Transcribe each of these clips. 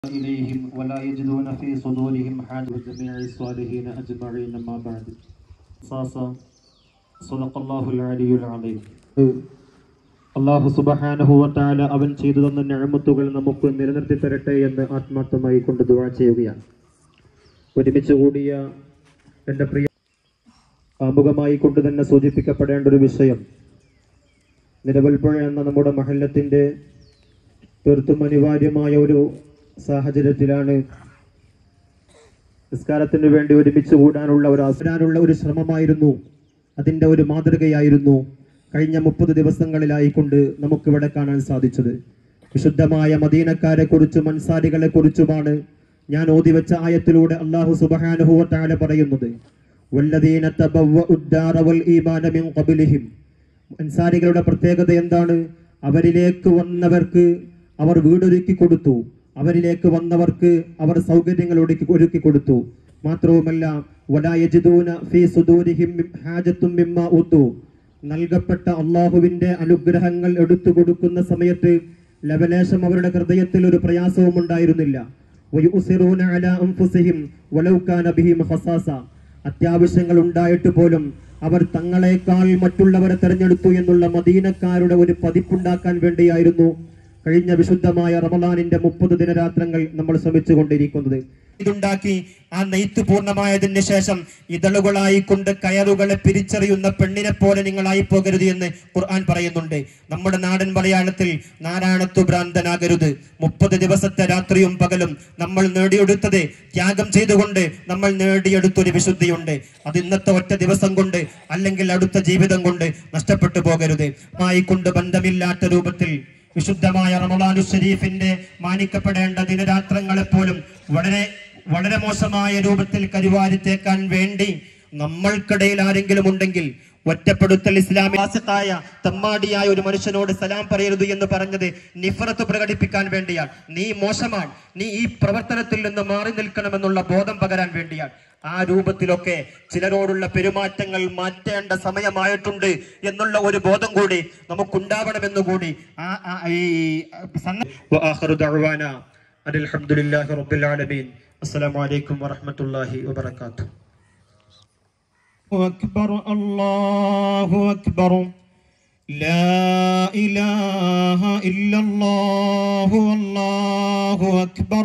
إليهم ولا يجدون في صدورهم حاجة جميع الصالحين أجمعين ما بعد صاصا صدق الله العلي العظيم അള്ളാഹു സുബഹാനഹുവത്താല അവൻ ചെയ്തു തന്ന ഞാമത്തുകൾ നമുക്ക് നിലനിർത്തി തരട്ടെ എന്ന് ആത്മാർത്ഥമായി കൊണ്ട് ദുവാ ചെയ്യുകയാണ് ഒരുമിച്ച് കൂടിയ എൻ്റെ പ്രിയ ആമുഖമായി കൊണ്ട് തന്നെ സൂചിപ്പിക്കപ്പെടേണ്ട ഒരു വിഷയം നിലവൽപ്പുഴ എന്ന നമ്മുടെ മഹല്ലത്തിൻ്റെ തീർത്തും അനിവാര്യമായ ഒരു സാഹചര്യത്തിലാണ് നിസ്കാരത്തിന് വേണ്ടി ഒരുമിച്ച് കൂടാനുള്ള ഒരു അവസരാനുള്ള ഒരു ശ്രമമായിരുന്നു അതിൻ്റെ ഒരു മാതൃകയായിരുന്നു കഴിഞ്ഞ മുപ്പത് ദിവസങ്ങളിലായിക്കൊണ്ട് നമുക്കിവിടെ കാണാൻ സാധിച്ചത് വിശുദ്ധമായ മദീനക്കാരെ കുറിച്ചും അൻസാരികളെ കുറിച്ചുമാണ് ഞാൻ ഓതിവെച്ച ആയത്തിലൂടെ അള്ളാഹു സുബഹാനുഭവത്താല പറയുന്നത് വല്ലദീന തബവ്വഉ الدار والإيمان من قبلهم അൻസാരികളുടെ പ്രത്യേകത എന്താണ് അവരിലേക്ക് വന്നവർക്ക് അവർ വീടൊരുക്കി കൊടുത്തു അവരിലേക്ക് വന്നവർക്ക് അവർ സൗകര്യങ്ങൾ ഒരുക്കി ഒരുക്കി കൊടുത്തു മാത്രവുമല്ല വലാ യജിദൂന ഫീ സുദൂരിഹിം ഹാജത്തും മിമ്മാ ഉതു നൽകപ്പെട്ട അള്ളാഹുവിന്റെ അനുഗ്രഹങ്ങൾ എടുത്തു കൊടുക്കുന്ന സമയത്ത് ലവലേശം അവരുടെ ഹൃദയത്തിൽ ഒരു പ്രയാസവും ഉണ്ടായിരുന്നില്ല വയുസിറൂന അലാ അൻഫുസിഹിം വലൗ കാന ബിഹിം ഖസാസ അത്യാവശ്യങ്ങൾ ഉണ്ടായിട്ട് പോലും അവർ തങ്ങളെക്കാൾ മറ്റുള്ളവരെ തെരഞ്ഞെടുത്തു എന്നുള്ള മദീനക്കാരുടെ ഒരു പതിപ്പുണ്ടാക്കാൻ വേണ്ടിയായിരുന്നു കഴിഞ്ഞ വിശുദ്ധമായ റമദാനിന്റെ മുപ്പത് ദിനരാത്രങ്ങൾ നമ്മൾ ശ്രമിച്ചുകൊണ്ടിരിക്കുന്നത് ഇതുണ്ടാക്കി ആ നെയ്ത്ത് പൂർണ്ണമായതിന് ശേഷം ഇതളുകളായി കൊണ്ട് കയറുകളെ പിരിച്ചറിയുന്ന പെണ്ണിനെ പോലെ നിങ്ങളായി പോകരുത് എന്ന് ഖുർആൻ പറയുന്നുണ്ട് നമ്മുടെ നാടൻ മലയാളത്തിൽ നാരായണത്വ ഭ്രാന്തനാകരുത് മുപ്പത് ദിവസത്തെ രാത്രിയും പകലും നമ്മൾ നേടിയെടുത്തത് ത്യാഗം ചെയ്തുകൊണ്ട് നമ്മൾ നേടിയെടുത്തൊരു വിശുദ്ധിയുണ്ട് അത് ഇന്നത്തെ ഒറ്റ ദിവസം കൊണ്ട് അല്ലെങ്കിൽ അടുത്ത ജീവിതം കൊണ്ട് നഷ്ടപ്പെട്ടു പോകരുത് മായി കൊണ്ട് ബന്ധമില്ലാത്ത രൂപത്തിൽ വിശുദ്ധമായ റമദാനു ഷരീഫിന്റെ മാനിക്കപ്പെടേണ്ട ദിനരാത്രങ്ങളെ പോലും വളരെ വളരെ മോശമായ രൂപത്തിൽ കരുവാരിത്തേക്കാൻ വേണ്ടി നമ്മൾക്കിടയിൽ ആരെങ്കിലും ഉണ്ടെങ്കിൽ ഒറ്റപ്പെടുത്തൽ ഇസ്ലാമിക തമ്മാടിയായ ഒരു മനുഷ്യനോട് സലാം പറയരുത് എന്ന് പറഞ്ഞത് നിഫറത്ത് പ്രകടിപ്പിക്കാൻ വേണ്ടിയാണ് നീ മോശമാണ് നീ ഈ പ്രവർത്തനത്തിൽ നിന്ന് മാറി നിൽക്കണമെന്നുള്ള ബോധം പകരാൻ വേണ്ടിയാണ് ആ രൂപത്തിലൊക്കെ ചിലരോടുള്ള പെരുമാറ്റങ്ങൾ മാറ്റേണ്ട സമയമായിട്ടുണ്ട് എന്നുള്ള ഒരു ബോധം കൂടി നമുക്കുണ്ടാവണമെന്ന് കൂടി ആ ആ- ഈ സന്ന- വആഖിറു ദഅ്വാന അനിൽ ഹംദുലില്ലാഹി റബ്ബിൽ ആലമീൻ അസ്സലാമു അലൈക്കും വറഹ്മത്തുള്ളാഹി വബറകാതുഹു أكبر الله أكبر لا إله إلا الله والله أكبر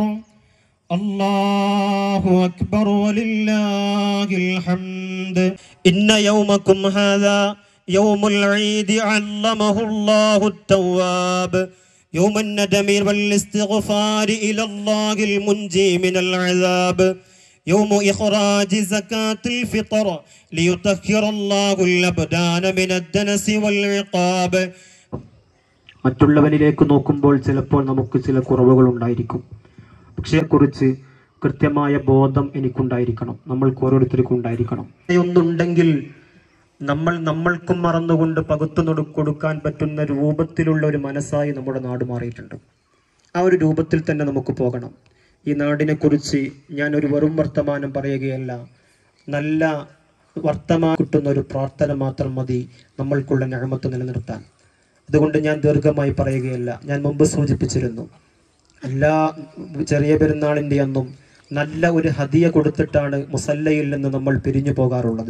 الله أكبر ولله الحمد إن يومكم هذا يوم العيد علمه الله التواب يوم الندم والاستغفار إلى الله المنجي من العذاب يوم إخراج زكاة الفطر ليطهر الله الأبدان من الدنس والعقاب മറ്റുള്ളവനിലേക്ക് നോക്കുമ്പോൾ ചിലപ്പോൾ നമുക്ക് ചില കുറവുകൾ ഉണ്ടായിരിക്കും പക്ഷേ കുറിച്ച് കൃത്യമായ ബോധം എനിക്കുണ്ടായിരിക്കണം നമ്മൾക്ക് ഓരോരുത്തർക്കും ഉണ്ടായിരിക്കണം ഒന്നുണ്ടെങ്കിൽ നമ്മൾ നമ്മൾക്കും മറന്നുകൊണ്ട് പകുത്തു കൊടു- കൊടുക്കാൻ പറ്റുന്ന രൂപത്തിലുള്ള ഒരു മനസ്സായി നമ്മുടെ നാട് മാറിയിട്ടുണ്ട് ആ ഒരു രൂപത്തിൽ തന്നെ നമുക്ക് പോകണം ഈ നാടിനെ കുറിച്ച് ഞാൻ ഒരു വെറും വർത്തമാനം പറയുകയല്ല നല്ല വർത്തമാനം കിട്ടുന്ന ഒരു പ്രാർത്ഥന മാത്രം മതി നമ്മൾക്കുള്ള ഞാമത്ത് നിലനിർത്താൻ അതുകൊണ്ട് ഞാൻ ദീർഘമായി പറയുകയല്ല ഞാൻ മുമ്പ് സൂചിപ്പിച്ചിരുന്നു എല്ലാ ചെറിയ പെരുന്നാളിൻ്റെ അന്നും നല്ല ഒരു ഹദിയ കൊടുത്തിട്ടാണ് മുസല്ലയിൽ നിന്ന് നമ്മൾ പിരിഞ്ഞു പോകാറുള്ളത്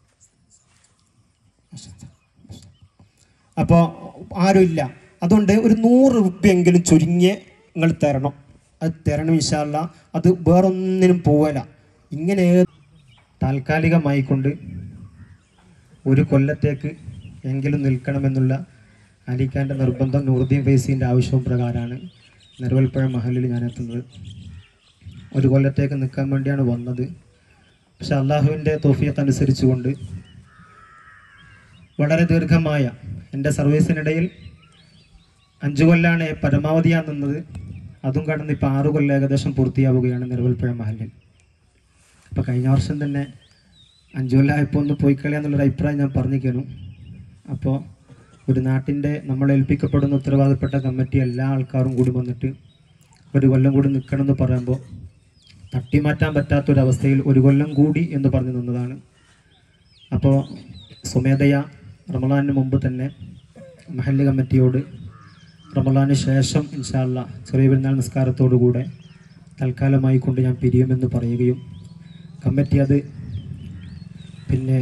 അപ്പോൾ ആരുമില്ല അതുകൊണ്ട് ഒരു നൂറ് റുപ്യെങ്കിലും ചുരുങ്ങിയ നിങ്ങൾ തരണം അത് തരണം ഇൻഷാല്ല അത് വേറൊന്നിനും പോവല ഇങ്ങനെ താൽക്കാലികമായി കൊണ്ട് ഒരു കൊല്ലത്തേക്ക് എങ്കിലും നിൽക്കണമെന്നുള്ള അലിഖാൻ്റെ നിർബന്ധം നൂറുദ്ദീൻ ഫൈസീൻ്റെ ആവശ്യവും പ്രകാരമാണ് നെറുവൽപ്പുഴ മഹലിൽ ഞാൻ എത്തുന്നത് ഒരു കൊല്ലത്തേക്ക് നിൽക്കാൻ വേണ്ടിയാണ് വന്നത് പക്ഷെ അള്ളാഹുവിൻ്റെ തോഫിയത്ത് അനുസരിച്ചുകൊണ്ട് വളരെ ദീർഘമായ എൻ്റെ സർവീസിനിടയിൽ അഞ്ചു കൊല്ലാണ് പരമാവധിയാണ് നിന്നത് അതും കടന്ന് ഇപ്പോൾ ആറു കൊല്ലം ഏകദേശം പൂർത്തിയാവുകയാണ് നിലവിൽപ്പുഴ മഹലിൽ അപ്പോൾ കഴിഞ്ഞ വർഷം തന്നെ അഞ്ചു കൊല്ലമായപ്പോൾ ഒന്ന് പോയി കളയാ എന്നുള്ളൊരു അഭിപ്രായം ഞാൻ പറഞ്ഞിരിക്കുന്നു അപ്പോൾ ഒരു നാട്ടിൻ്റെ നമ്മൾ ഏൽപ്പിക്കപ്പെടുന്ന ഉത്തരവാദപ്പെട്ട കമ്മിറ്റി എല്ലാ ആൾക്കാരും കൂടി വന്നിട്ട് ഒരു കൊല്ലം കൂടി നിൽക്കണമെന്ന് പറയുമ്പോൾ തട്ടിമാറ്റാൻ പറ്റാത്തൊരവസ്ഥയിൽ ഒരു കൊല്ലം കൂടി എന്ന് പറഞ്ഞു നിന്നതാണ് അപ്പോൾ സ്വമേധയ റമദാനിന് മുമ്പ് തന്നെ മഹല്ല് കമ്മിറ്റിയോട് റമദാന് ശേഷം ഇൻഷാല്ല ചെറിയ പെരുന്നാൾ നിസ്കാരത്തോടുകൂടെ തൽക്കാലമായി കൊണ്ട് ഞാൻ പിരിയുമെന്ന് പറയുകയും കമ്മിറ്റി അത് പിന്നെ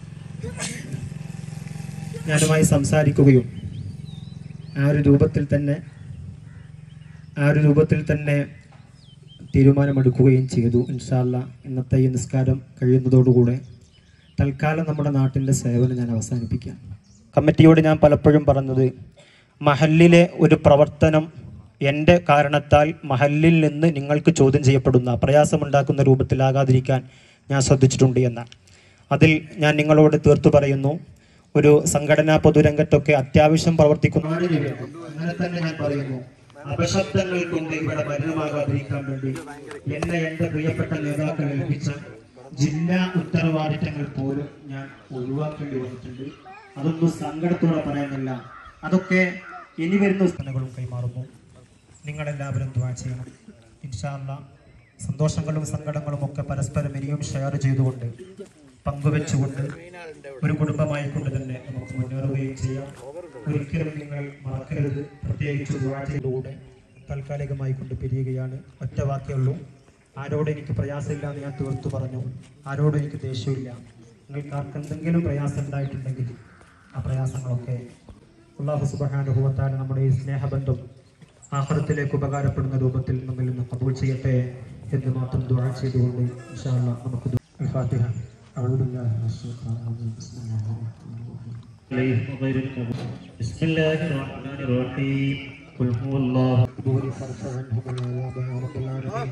ഞാനുമായി സംസാരിക്കുകയും ആ ഒരു രൂപത്തിൽ തന്നെ ആ ഒരു രൂപത്തിൽ തന്നെ തീരുമാനമെടുക്കുകയും ചെയ്തു ഇൻഷാല്ല ഇന്നത്തെ ഈ നിസ്കാരം കഴിയുന്നതോടുകൂടെ തൽക്കാലം നമ്മുടെ നാട്ടിൻ്റെ സേവനം ഞാൻ അവസാനിപ്പിക്കാം കമ്മിറ്റിയോട് ഞാൻ പലപ്പോഴും പറഞ്ഞത് മഹല്ലിലെ ഒരു പ്രവർത്തനം എൻ്റെ കാരണത്താൽ മഹല്ലിൽ നിന്ന് നിങ്ങൾക്ക് ചോദ്യം ചെയ്യപ്പെടുന്ന പ്രയാസമുണ്ടാക്കുന്ന രൂപത്തിലാകാതിരിക്കാൻ ഞാൻ ശ്രദ്ധിച്ചിട്ടുണ്ട് എന്ന അതിൽ ഞാൻ നിങ്ങളോട് തീർത്തു പറയുന്നു ഒരു സംഘടനാ പൊതുരംഗത്തൊക്കെ അത്യാവശ്യം പ്രവർത്തിക്കുന്ന നാടിന് വേണ്ടി അങ്ങനെ തന്നെ ഞാൻ പറയുന്നു അപശബ്ദങ്ങൾ കൊണ്ട് ഇവിടെ മലിനമാകാതിരിക്കാൻ വേണ്ടി എന്നെ എന്റെ പ്രിയപ്പെട്ട നേതാക്കൾ ഏൽപ്പിച്ച ജില്ലാ ഉത്തരവാദിത്തങ്ങൾ പോലും ഞാൻ ഒഴിവാക്കേണ്ടി വന്നിട്ടുണ്ട് അതൊന്നും സങ്കടത്തോടെ പറയാനില്ല അതൊക്കെ ഇനി വരുന്ന ങ്ങളും കൈമാറുന്നു നിങ്ങളെല്ലാവരും ദ്വാ ചെയ്യണം ഇൻഷാല്ല സന്തോഷങ്ങളും സങ്കടങ്ങളും ഒക്കെ പരസ്പരം ഇനിയും ഷെയർ ചെയ്തുകൊണ്ട് പങ്കുവെച്ചുകൊണ്ട് ഒരു കുടുംബമായി കൊണ്ട് തന്നെ നമുക്ക് മുന്നേറുകയും ചെയ്യാം ഒരിക്കലും നിങ്ങൾ മറക്കരുത് പ്രത്യേകിച്ച് ദ്വാ ചെയ്തുകൂടെ താൽക്കാലികമായി കൊണ്ട് പിരിയുകയാണ് ഒറ്റ വാക്കേ ഉള്ളൂ ആരോട് എനിക്ക് പ്രയാസമില്ല എന്ന് ഞാൻ തീർത്തു പറഞ്ഞു ആരോടും എനിക്ക് ദേഷ്യമില്ല നിങ്ങൾക്ക് ആർക്ക് എന്തെങ്കിലും പ്രയാസം ഉണ്ടായിട്ടുണ്ടെങ്കിൽ ആ പ്രയാസങ്ങളൊക്കെ അള്ളാഹു സുബഹാനുഭവത്താൽ നമ്മുടെ ഈ സ്നേഹബന്ധം ആഹ്റത്തിലേക്ക് ഉപകാരപ്പെടുന്ന രൂപത്തിൽ നമ്മിൽ നിന്ന് കബൂൾ ചെയ്യട്ടെ എന്ന് മാത്രം ദുആ ചെയ്തുകൊണ്ട് ഇൻഷാ അല്ലാഹ് നമുക്ക് ദു- ഫാത്തിഹ أعوذ بالله من الشيطان الرجيم بسم الله الرحمن الرحيم عليه وغير المغضوب بسم الله الرحمن الرحيم قل هو الله دور فارفع عنهم العذاب يا رب العالمين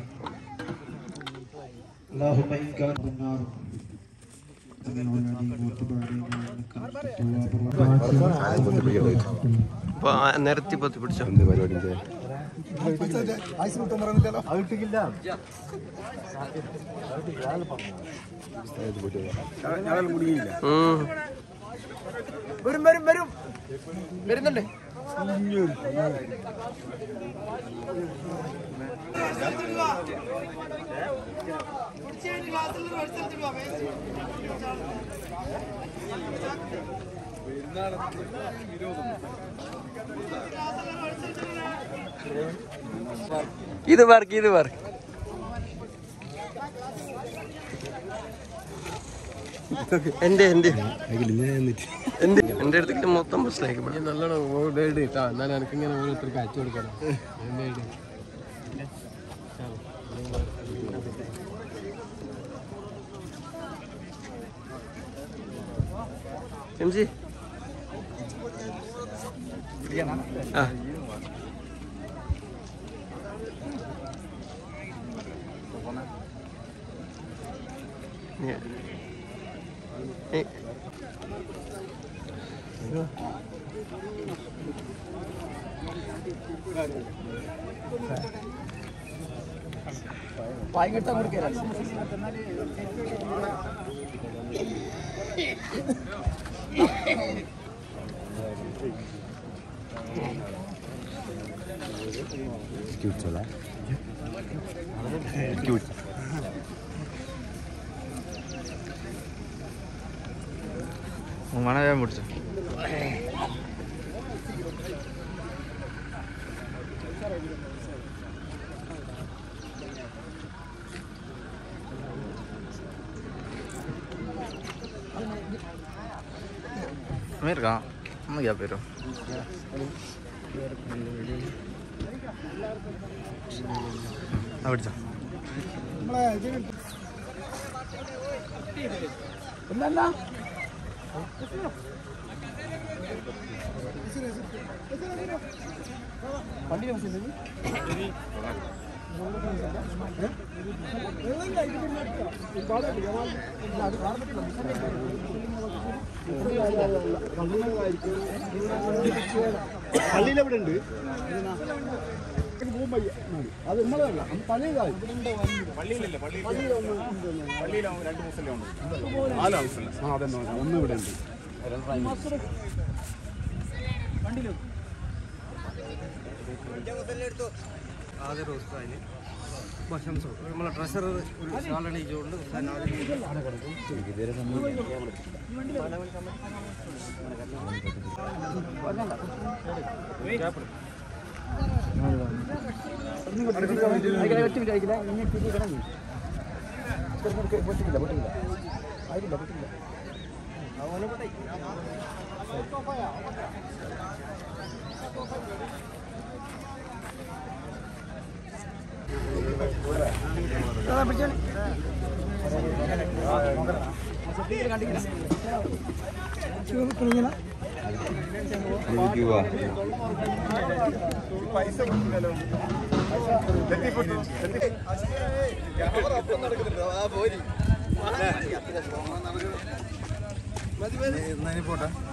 اللهم إن كان النار سميع عليم وتب علينا إنك أنت التواب الرحيم അപ്പൊ ആ നിരത്തി പൊത്തി പിടിച്ചോ ഉം. ഇത് വർക്ക് ഇത് വർക്ക് എന്റെ എന്റെ എന്റെ എന്റെ അടുത്തേക്ക് മൊത്തം മനസ്സിലാക്കി എന്നാലും എനിക്കിങ്ങനെ ഓരോരുത്തർക്ക് അയച്ചു കൊടുക്കണം എന്റെ ഐഡി എം ജി ആ Yeah. Eh. മണ വേഗം പിടിച്ചോ Mira, no ya pero. ആ പിടിച്ചോ ആദ്യ റോസ് അതിന് ഭക്ഷണം നമ്മളെ ട്രഷറർ ഒരു സാലണിച്ചുകൊണ്ട് പോട്ടെ